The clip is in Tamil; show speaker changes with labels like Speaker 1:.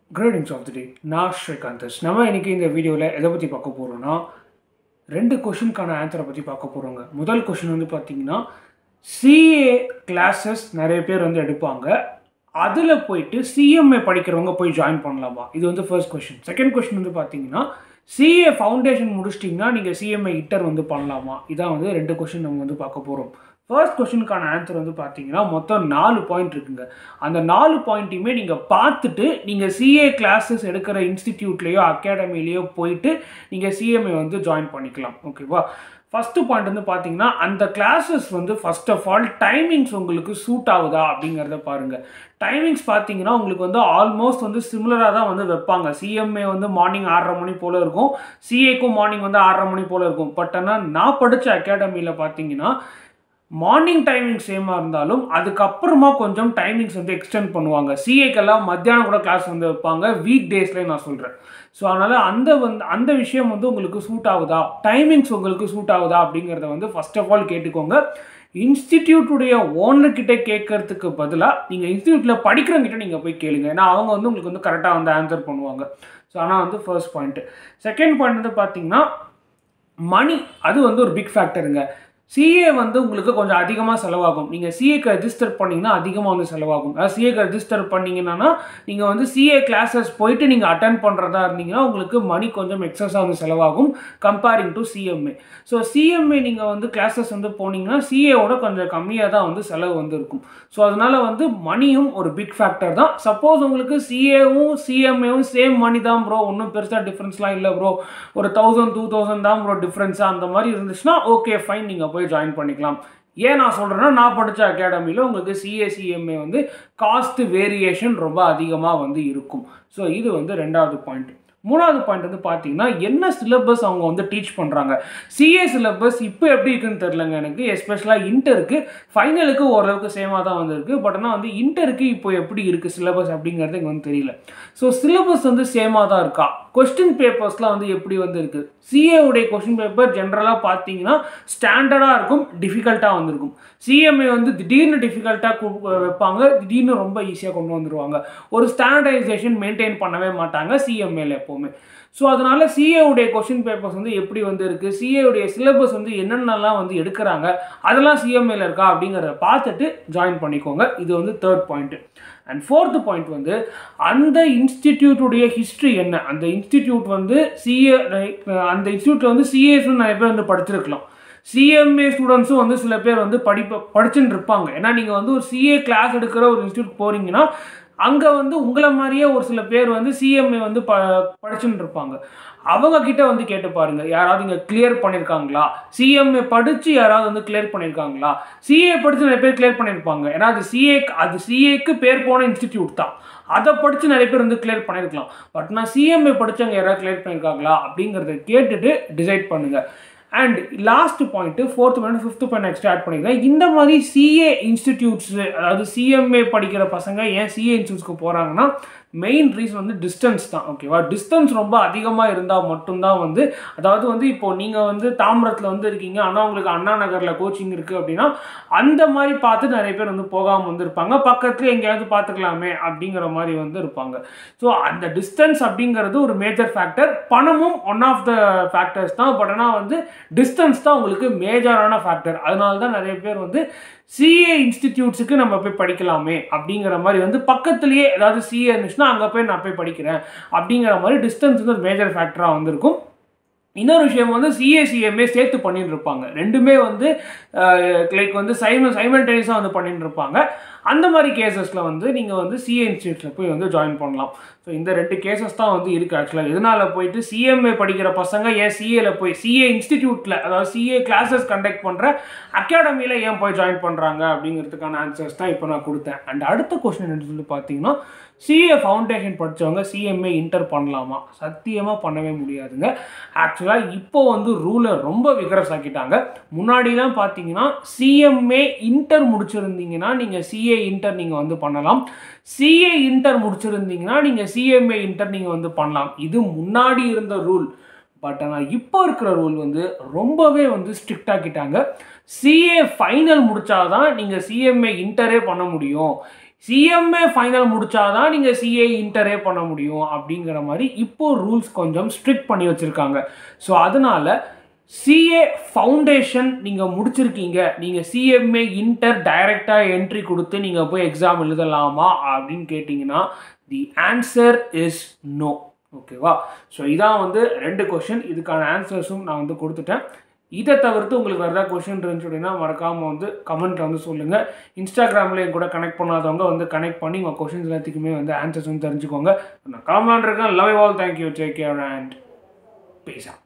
Speaker 1: கிரேடிங்ஸ் ஆஃப் தி டே நான் ஸ்ரீகாந்தஸ் நம்ம இன்னைக்கு இந்த வீடியோவில் எதை பற்றி பார்க்க போகிறோம்னா ரெண்டு கொஷினுக்கான ஆன்சரை பற்றி பார்க்க போகிறோங்க முதல் கொஷின் வந்து பார்த்தீங்கன்னா சிஏ கிளாஸஸ் நிறைய பேர் வந்து எடுப்பாங்க அதில் போயிட்டு சிஎம்ஏ படிக்கிறவங்க போய் ஜாயின் பண்ணலாமா இது வந்து ஃபர்ஸ்ட் கொஷின் செகண்ட் கொஷின் வந்து பார்த்தீங்கன்னா சிஏ ஃபவுண்டேஷன் முடிச்சிட்டிங்கன்னா நீங்கள் சிஎம்ஏ இட்டர் வந்து பண்ணலாமா இதான் வந்து ரெண்டு கொஷின் நம்ம வந்து பார்க்க போகிறோம் ஃபர்ஸ்ட் கொஷினுக்கான ஆன்சர் வந்து பார்த்தீங்கன்னா மொத்தம் நாலு பாயிண்ட் இருக்குங்க அந்த நாலு பாயிண்ட்டையுமே நீங்கள் பார்த்துட்டு நீங்கள் சிஏ கிளாஸஸ் எடுக்கிற இன்ஸ்டிடியூட்லேயோ அகாடமிலேயோ போயிட்டு நீங்கள் சிஎம்ஏ வந்து ஜாயின் பண்ணிக்கலாம் ஓகேவா ஃபஸ்ட்டு பாயிண்ட் வந்து பார்த்தீங்கன்னா அந்த கிளாஸஸ் வந்து ஃபர்ஸ்ட் ஆஃப் ஆல் டைமிங்ஸ் உங்களுக்கு சூட் ஆகுதா அப்படிங்கிறத பாருங்கள் டைமிங்ஸ் பார்த்தீங்கன்னா உங்களுக்கு வந்து ஆல்மோஸ்ட் வந்து சிமிலராக தான் வந்து வைப்பாங்க சிஎம்ஏ வந்து மார்னிங் ஆறரை மணி போல் இருக்கும் சிஏக்கும் மார்னிங் வந்து ஆறரை மணி போல் இருக்கும் பட் ஆனால் நான் படித்த அகாடமியில் பார்த்தீங்கன்னா மார்னிங் டைமிங் சேமாக இருந்தாலும் அதுக்கப்புறமா கொஞ்சம் டைமிங்ஸ் வந்து எக்ஸ்டெண்ட் பண்ணுவாங்க சிஏக்கெல்லாம் மத்தியானம் கூட கிளாஸ் வந்து வைப்பாங்க வீக் டேஸ்லேயே நான் சொல்கிறேன் ஸோ அதனால் அந்த வந்து அந்த விஷயம் வந்து உங்களுக்கு சூட் ஆகுதா டைமிங்ஸ் உங்களுக்கு சூட் ஆகுதா அப்படிங்கிறத வந்து ஃபர்ஸ்ட் ஆஃப் ஆல் கேட்டுக்கோங்க இன்ஸ்டிடியூட்டுடைய ஓனர்கிட்ட கேட்கறதுக்கு பதிலாக நீங்கள் இன்ஸ்டியூட்டில் படிக்கிறவங்கிட்ட நீங்கள் போய் கேளுங்க ஏன்னா அவங்க வந்து உங்களுக்கு வந்து கரெக்டாக வந்து ஆன்சர் பண்ணுவாங்க ஸோ ஆனால் வந்து ஃபர்ஸ்ட் பாயிண்ட்டு செகண்ட் பாயிண்ட் வந்து பார்த்தீங்கன்னா மணி அது வந்து ஒரு பிக் ஃபேக்டருங்க சிஏ வந்து உங்களுக்கு கொஞ்சம் அதிகமாக செலவாகும் நீங்கள் சிஏக்கு ரெஜிஸ்டர் பண்ணிங்கன்னா அதிகமாக வந்து செலவாகும் அதாவது சிஏக்கு ரெஜிஸ்டர் பண்ணிங்கன்னா நீங்கள் வந்து சிஏ கிளாஸஸ் போயிட்டு நீங்கள் அட்டன் பண்ணுறதா இருந்தீங்கன்னா உங்களுக்கு மணி கொஞ்சம் எக்ஸஸாக வந்து செலவாகும் comparing to CMA so CMA நீங்கள் வந்து கிளாஸஸ் வந்து போனீங்கன்னா சிஏவோட கொஞ்சம் கம்மியாக தான் வந்து செலவு வந்து இருக்கும் ஸோ அதனால் வந்து மணியும் ஒரு பிக் ஃபேக்டர் தான் சப்போஸ் உங்களுக்கு சிஏவும் சிஎம்ஏவும் சேம் மணி தான் ப்ரோ ஒன்றும் பெருசாக டிஃப்ரென்ஸ்லாம் இல்லை ப்ரோ ஒரு தௌசண்ட் டூ தௌசண்ட் தான் ப்ரோ டிஃப்ரென்ஸாக அந்த மாதிரி இருந்துச்சுன்னா ஓகே ஃபைன் நீங்கள் போய் ஜாயின் பண்ணிக்கலாம் ஏன் நான் சொல்கிறேன்னா நான் படித்த அகாடமியில் உங்களுக்கு சிஏசிஎம்ஏ வந்து காஸ்ட் வேரியேஷன் ரொம்ப அதிகமாக வந்து இருக்கும் ஸோ இது வந்து ரெண்டாவது பாயிண்ட் மூணாவது பாயிண்ட் வந்து பார்த்தீங்கன்னா என்ன சிலபஸ் அவங்க வந்து டீச் பண்ணுறாங்க சிஏ சிலபஸ் இப்போ எப்படி இருக்குன்னு தெரிலங்க எனக்கு எஸ்பெஷலாக இன்டருக்கு ஃபைனலுக்கு ஓரளவுக்கு சேமாக தான் வந்துருக்கு பட் ஆனால் வந்து இன்டருக்கு இப்போ எப்படி இருக்குது சிலபஸ் அப்படிங்கிறது எனக்கு வந்து தெரியல ஸோ சிலபஸ் வந்து சேமாக தான் இருக்கா கொஸ்டின் பேப்பர்ஸ்லாம் வந்து எப்படி வந்து இருக்குது சிஏவுடைய கொஸ்டின் பேப்பர் ஜென்ரலாக பார்த்தீங்கன்னா ஸ்டாண்டர்டாக இருக்கும் டிஃபிகல்ட்டாக வந்திருக்கும் சிஎம்ஏ வந்து திடீர்னு டிஃபிகல்ட்டாக வைப்பாங்க திடீர்னு ரொம்ப ஈஸியாக கொண்டு வந்துருவாங்க ஒரு ஸ்டாண்டர்டைசேஷன் மெயின்டைன் பண்ணவே மாட்டாங்க சிஎம்ஏல எப்போவுமே ஸோ அதனால் சிஏவுடைய கொஷின் பேப்பர்ஸ் வந்து எப்படி வந்து இருக்குது சிஏவுடைய சிலபஸ் வந்து என்னென்னலாம் வந்து எடுக்கிறாங்க அதெல்லாம் சிஎம்ஏல இருக்கா அப்படிங்கிறத பார்த்துட்டு ஜாயின் பண்ணிக்கோங்க இது வந்து third point and fourth point வந்து அந்த இன்ஸ்டிடியூட்டுடைய ஹிஸ்ட்ரி என்ன அந்த இன்ஸ்டிடியூட் வந்து சிஏ அந்த இன்ஸ்டியூட்டில் வந்து சிஏஸ் நிறைய பேர் வந்து படிச்சிருக்கலாம் சிஎம்ஏ ஸ்டூடெண்ட்ஸும் வந்து சில பேர் வந்து படிப்ப படிச்சுட்டு இருப்பாங்க ஏன்னா நீங்கள் வந்து ஒரு சிஏ கிளாஸ் எடுக்கிற ஒரு இன்ஸ்டியூட் போகிறீங்கன்னா அங்கே வந்து உங்களை மாதிரியே ஒரு சில பேர் வந்து சிஎம்ஏ வந்து ப படிச்சுட்டு இருப்பாங்க அவங்க கிட்ட வந்து கேட்டு பாருங்க யாராவது இங்கே கிளியர் பண்ணியிருக்காங்களா சிஎம்ஏ படித்து யாராவது வந்து கிளியர் பண்ணியிருக்காங்களா சிஏ படித்து நிறைய பேர் கிளியர் பண்ணியிருப்பாங்க ஏன்னா அது சிஏ அது சிஏக்கு பேர் போன இன்ஸ்டிடியூட் தான் அதை படித்து நிறைய பேர் வந்து கிளியர் பண்ணியிருக்கலாம் பட் நான் சிஎம்ஏ படித்தவங்க யாராவது கிளியர் பண்ணியிருக்காங்களா அப்படிங்கிறத கேட்டுட்டு டிசைட் பண்ணுங்கள் and last point fourth point fifth point next add பண்ணிக்கிறேன் இந்த மாதிரி சிஏ இன்ஸ்டிடியூட்ஸு அதாவது சிஎம்ஏ படிக்கிற பசங்க ஏன் சிஏ இன்ஸ்டியூட்ஸ்க்கு போகிறாங்கன்னா மெயின் ரீசன் வந்து டிஸ்டன்ஸ் தான் ஓகேவா டிஸ்டன்ஸ் ரொம்ப அதிகமாக இருந்தால் மட்டும்தான் வந்து அதாவது வந்து இப்போது நீங்கள் வந்து தாம்பரத்தில் வந்து இருக்கீங்க ஆனால் உங்களுக்கு அண்ணா நகரில் கோச்சிங் இருக்குது அப்படின்னா அந்த மாதிரி பார்த்து நிறைய பேர் வந்து போகாமல் வந்திருப்பாங்க பக்கத்தில் எங்கேயாவது பார்த்துக்கலாமே அப்படிங்கிற மாதிரி வந்து இருப்பாங்க ஸோ அந்த டிஸ்டன்ஸ் அப்படிங்கிறது ஒரு மேஜர் ஃபேக்டர் பணமும் ஒன் ஆஃப் த ஃபேக்டர்ஸ் தான் பட் ஆனால் வந்து டிஸ்டன்ஸ் தான் உங்களுக்கு மேஜரான ஃபேக்டர் அதனால தான் நிறைய பேர் வந்து சிஏ இன்ஸ்டிடியூட்ஸுக்கு நம்ம போய் படிக்கலாமே அப்படிங்கிற மாதிரி வந்து பக்கத்துலேயே ஏதாவது சிஏ இருந்துச்சுன்னா அங்கே போய் நான் போய் படிக்கிறேன் அப்படிங்கிற மாதிரி டிஸ்டன்ஸ் வந்து ஒரு மேஜர் ஃபேக்டராக வந்திருக்கும் இன்னொரு விஷயம் வந்து சிஏசிஎம்ஏ சேர்த்து பண்ணிட்டு இருப்பாங்க ரெண்டுமே வந்து லைக் வந்து சைமன் சைமல்டேனியஸாக வந்து பண்ணிட்டு இருப்பாங்க அந்த மாதிரி கேசஸில் வந்து நீங்கள் வந்து சிஏ இன்ஸ்டியூட்டில் போய் வந்து ஜாயின் பண்ணலாம் ஸோ இந்த ரெண்டு கேசஸ் தான் வந்து இருக்குது ஆக்சுவலாக எதனால் போயிட்டு சிஎம்ஏ படிக்கிற பசங்க ஏன் சிஏல போய் சிஏ இன்ஸ்டிடியூட்டில் அதாவது சிஏ கிளாஸஸ் கண்டக்ட் பண்ணுற அகாடமியில் ஏன் போய் ஜாயின் பண்ணுறாங்க அப்படிங்கிறதுக்கான ஆன்சர்ஸ் தான் இப்போ நான் கொடுத்தேன் அண்ட் அடுத்த கொஸ்டின் என்ன சொல்லி பார்த்தீங்கன்னா சிஏ ஃபவுண்டேஷன் படித்தவங்க சிஎம்ஏ இன்டர் பண்ணலாமா சத்தியமாக பண்ணவே முடியாதுங்க ஆக்சுவலாக இப்போ வந்து ரூலை ரொம்ப விகரஸ் ஆக்கிட்டாங்க முன்னாடிலாம் பார்த்தீங்கன்னா சிஎம்ஏ இன்டர் முடிச்சிருந்தீங்கன்னா நீங்கள் சிஏ இன்டர் நீங்கள் வந்து பண்ணலாம் சிஏ இன்டர் முடிச்சிருந்தீங்கன்னா நீங்கள் சிஎம்ஏ இன்டர் நீங்கள் வந்து பண்ணலாம் இது முன்னாடி இருந்த ரூல் பட் ஆனால் இப்போ இருக்கிற ரூல் வந்து ரொம்பவே வந்து ஸ்ட்ரிக்ட் ஆக்கிட்டாங்க சிஏ ஃபைனல் முடிச்சாதான் நீங்கள் சிஎம்ஏ இன்டரே பண்ண முடியும் சிஎம்ஏ ஃபைனல் முடிச்சாதான் நீங்கள் சிஏ இன்டரே பண்ண முடியும் அப்படிங்கிற மாதிரி இப்போ ரூல்ஸ் கொஞ்சம் ஸ்ட்ரிக்ட் பண்ணி வச்சுருக்காங்க ஸோ அதனால சிஏ ஃபவுண்டேஷன் நீங்கள் முடிச்சிருக்கீங்க நீங்கள் சிஎம்ஏ இன்டர் டைரெக்டாக என்ட்ரி கொடுத்து நீங்கள் போய் எக்ஸாம் எழுதலாமா அப்படின்னு கேட்டிங்கன்னா தி ஆன்சர் இஸ் நோ ஓகேவா ஸோ இதான் வந்து ரெண்டு கொஷின் இதுக்கான ஆன்சர்ஸும் நான் வந்து கொடுத்துட்டேன் இதை தவிர்த்து உங்களுக்கு வேறு ஏதாவது கொஷின் இருந்துச்சு அப்படின்னா மறக்காமல் வந்து கமெண்ட்டில் வந்து சொல்லுங்கள் இன்ஸ்டாகிராமில் என் கூட கனெக்ட் பண்ணாதவங்க வந்து கனெக்ட் பண்ணி உங்கள் கொஷின்ஸ் எல்லாத்துக்குமே வந்து ஆன்சர்ஸ் வந்து தெரிஞ்சுக்கோங்க நான் கிளம்பலான் இருக்கேன் love all thank you take care and பேசா